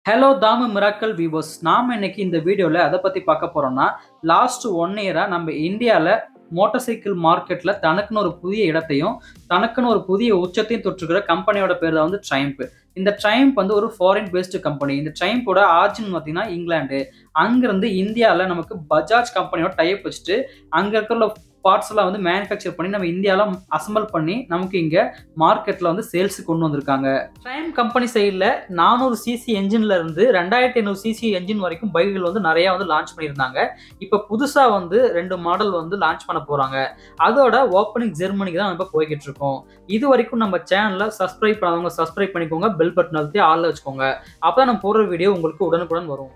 Hello Damu miracle விவோஸ் நாம் இன்னைக்கு இந்த வீடியோவில் எதை பற்றி பார்க்க போகிறோம்னா லாஸ்ட் ஒன் இயராக நம்ம இந்தியாவில் மோட்டார் சைக்கிள் மார்க்கெட்டில் தனக்குன்னு ஒரு புதிய இடத்தையும் தனக்குன்னு ஒரு புதிய உச்சத்தையும் தொற்றுக்கிற கம்பெனியோட பேர் தான் வந்து ட்ரைம்ப் இந்த ட்ரைம்ப் வந்து ஒரு ஃபாரின் பேஸ்டு கம்பெனி இந்த ட்ரைம்போட ஆர்ஜின் பார்த்தீங்கன்னா இங்கிலாந்து அங்கேருந்து இந்தியாவில் நமக்கு பஜாஜ் கம்பெனியோட டைப் வச்சுட்டு அங்கே இருக்கிற பார்ட்ஸ் எல்லாம் வந்து மேனுஃபேக்சர் பண்ணி நம்ம இந்தியாவில் அசம்பிள் பண்ணி நமக்கு இங்கே மார்க்கெட்டில் வந்து சேல்ஸுக்கு கொண்டு வந்திருக்காங்க ட்ரைம் கம்பெனி சைடில் நானூறு சிசி என்ஜின்ல இருந்து ரெண்டாயிரத்தி ஐநூறு சிசி என்ஜின் வரைக்கும் பைக்குகள் வந்து நிறைய வந்து லான்ச் பண்ணியிருந்தாங்க இப்போ புதுசாக வந்து ரெண்டு மாடல் வந்து லான்ச் பண்ண போகிறாங்க அதோட ஓப்பனிங் ஜெர்மனிக்கு தான் நம்ம போய்கிட்டு இருக்கோம் இது வரைக்கும் நம்ம சேனலில் சப்ஸ்கிரைப் பண்ணாதவங்க சப்ஸ்கிரைப் பண்ணிக்கோங்க பெல் பட்டன் அழுத்தி ஆளில் வச்சுக்கோங்க அப்போ தான் நம்ம போடுற வீடியோ உங்களுக்கு உடனுக்குடன் வரும்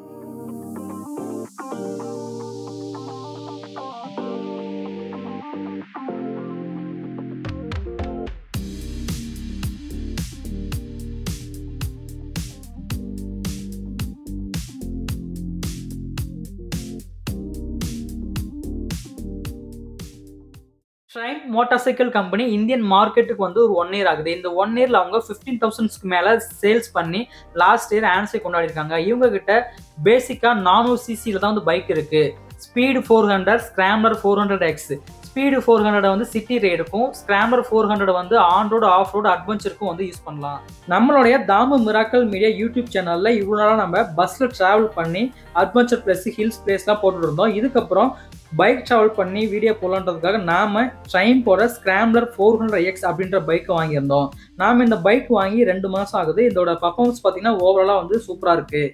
Triumph motorcycle company Indian மார்க்கெட்டுக்கு வந்து ஒரு ஒன் இயர் ஆகுது இந்த ஒன் இயர்ல அவங்க ஃபிஃப்டீன் தௌசண்ட்ஸ்க்கு மேல சேல்ஸ் பண்ணி லாஸ்ட் இயர் ஆன்சை கொண்டாடி இருக்காங்க இவங்க கிட்ட பேசிக்கா நானூறு சிசியில தான் வந்து பைக் இருக்கு speed four hundred scrambler four hundred X speed four hundred வந்து சிட்டி ரைடுக்கும் ஸ்கிராம்லர் ஃபோர் ஹண்ட்ரட் வந்து ஆன் ரோடு ஆஃப் ரோடு அட்வென்ச்சருக்கும் வந்து யூஸ் பண்ணலாம் நம்மளுடைய தாமு மிராக்கல் மீடியா யூடியூப் சேனல்ல இவ்வளோ நாளாக நம்ம பஸ்ல டிராவல் பண்ணி அட்வென்ச்சர் பிளேஸ் ஹில்ஸ் பிளேஸ்லாம் போட்டுட்டு இருந்தோம் இதுக்கப்புறம் பைக் ட்ராவல் பண்ணி வீடியோ போடலான்றதுக்காக நாம் ட்ரைம்போட ஸ்கிராம்லர் ஃபோர் ஹண்ட்ரட் எக்ஸ் அப்படின்ற பைக்கை வாங்கியிருந்தோம் நாம் இந்த பைக் வாங்கி ரெண்டு மாதம் ஆகுது இதோட பர்ஃபார்மன்ஸ் பார்த்தீங்கன்னா ஓவராலாக வந்து சூப்பராக இருக்குது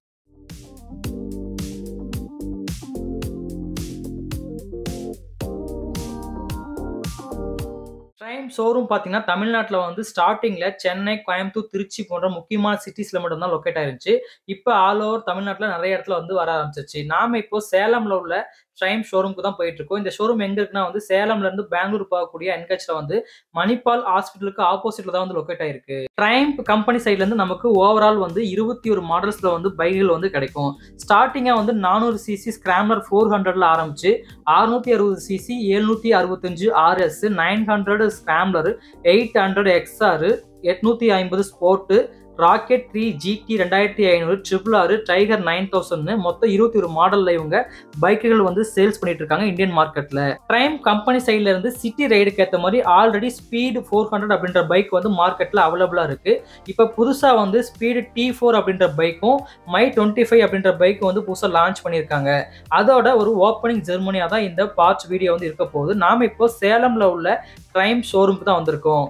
ட்ரைம் ஷோரூம் பார்த்தீங்கன்னா தமிழ்நாட்டில் வந்து ஸ்டார்டிங்கில் சென்னை கோயம்புத்தூர் திருச்சி போன்ற முக்கியமான சிட்டிஸில் மட்டும்தான் லொக்கேட் ஆயிருச்சு இப்போ ஆல் ஓவர் தமிழ்நாட்டில் நிறைய இடத்துல வந்து வர ஆரம்பிச்சிருச்சு நாம இப்போ சேலமில் உள்ள ட்ரைம் ஷோரூமுக்கு தான் போயிட்டு இருக்கோம் இந்த ஷோரூம் எங்க இருக்குன்னா வந்து சேலம்ல இருந்து பெங்களூர் போகக்கூடிய என்கட்ச்ல வந்து மணிப்பால் ஹாஸ்பிட்டலுக்கு ஆப்போசிட்ல தான் வந்து லொக்கேட் ஆயிருக்கு ட்ரைம் கம்பெனி சைட்ல இருந்து நமக்கு ஓவரால் வந்து இருபத்தி ஒரு மாடல்ஸ்ல வந்து பைக்குகள் வந்து கிடைக்கும் ஸ்டார்டிங்கா வந்து நானூறு சிசி ஸ்கிராம்லர் ஃபோர் ஹண்ட்ரட்ல ஆரம்பிச்சு அறுநூத்தி அறுபது சிசி எழுநூத்தி அறுபத்தஞ்சு RS nine hundred scrambler eight hundred XR எட்நூத்தி ஐம்பது ஸ்போர்ட்டு ராக்கெட் த்ரீ ஜிடி ரெண்டாயிரத்தி ஐநூறு ட்ரிபிள் ஆறு டைகர் நைன் தௌசண்ட்னு மொத்தம் இருபத்தி ஒரு மாடலில் இவங்க பைக்குகள் வந்து சேல்ஸ் பண்ணிட்டு இருக்காங்க இந்தியன் மார்க்கெட்டில் ட்ரைம் கம்பெனி சைட்ல இருந்து சிட்டி ரைடுக்கு ஏற்ற மாதிரி ஆல்ரெடி ஸ்பீடு ஃபோர் ஹண்ட்ரட் அப்படின்ற பைக் வந்து மார்க்கெட்டில் அவைலபிளாக இருக்கு இப்போ புதுசாக வந்து ஸ்பீடு டி ஃபோர் அப்படின்ற பைக்கும் மை டுவெண்ட்டி ஃபைவ் அப்படின்ற பைக் வந்து புதுசாக லான்ச் பண்ணியிருக்காங்க அதோட ஒரு ஓப்பனிங் ஜெர்மனியாக தான் இந்த பார்ட்ஸ் வீடியோ வந்து இருக்க போகுது நாம் இப்போ சேலமில் உள்ள ட்ரைம் ஷோரூமுக்கு தான் வந்திருக்கோம்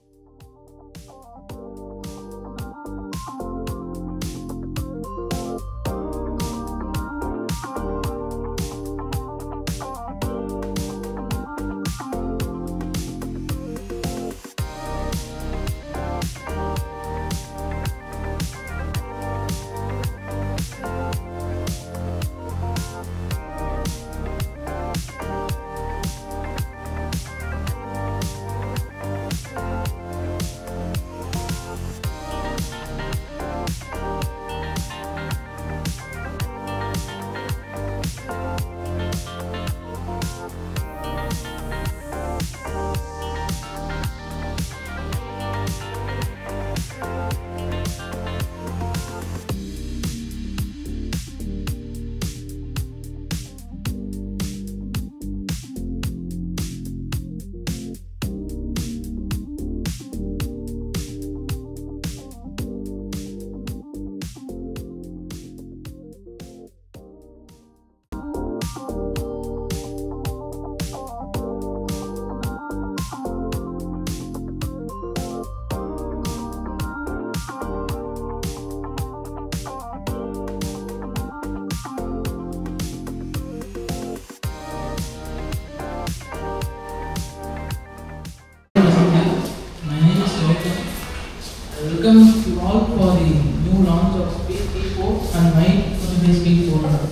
My name is Gautam. Welcome you all for the new launch of Speed P4 and my for Speed 400.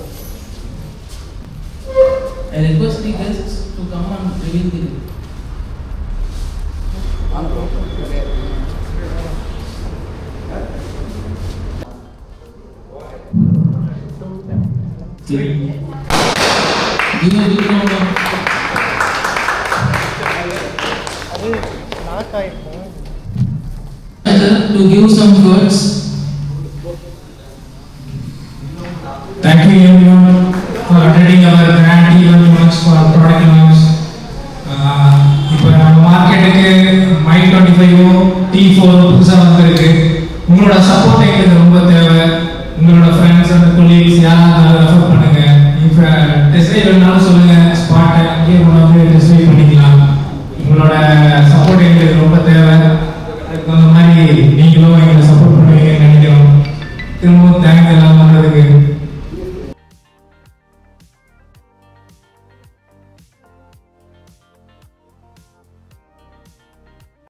I request the guests to come and reveal the Give a big round of to give some words Thank you everyone for attending our grand event launch for our product launch. ஆஹ் இப்போ நம்ம மார்க்கெட்டுக்கு my twenty ஃபைவோ T four புதுசாக வந்திருக்கு உங்களோட support எங்களுக்கு ரொம்ப தேவை உங்களோட ஃப்ரெண்ட்ஸ் அண்ட் கொலீக்ஸ் யாராவது ரெஃபர் பண்ணுங்க இப்போ டெஸ்ட் வேணும்னாலும் சொல்லுங்க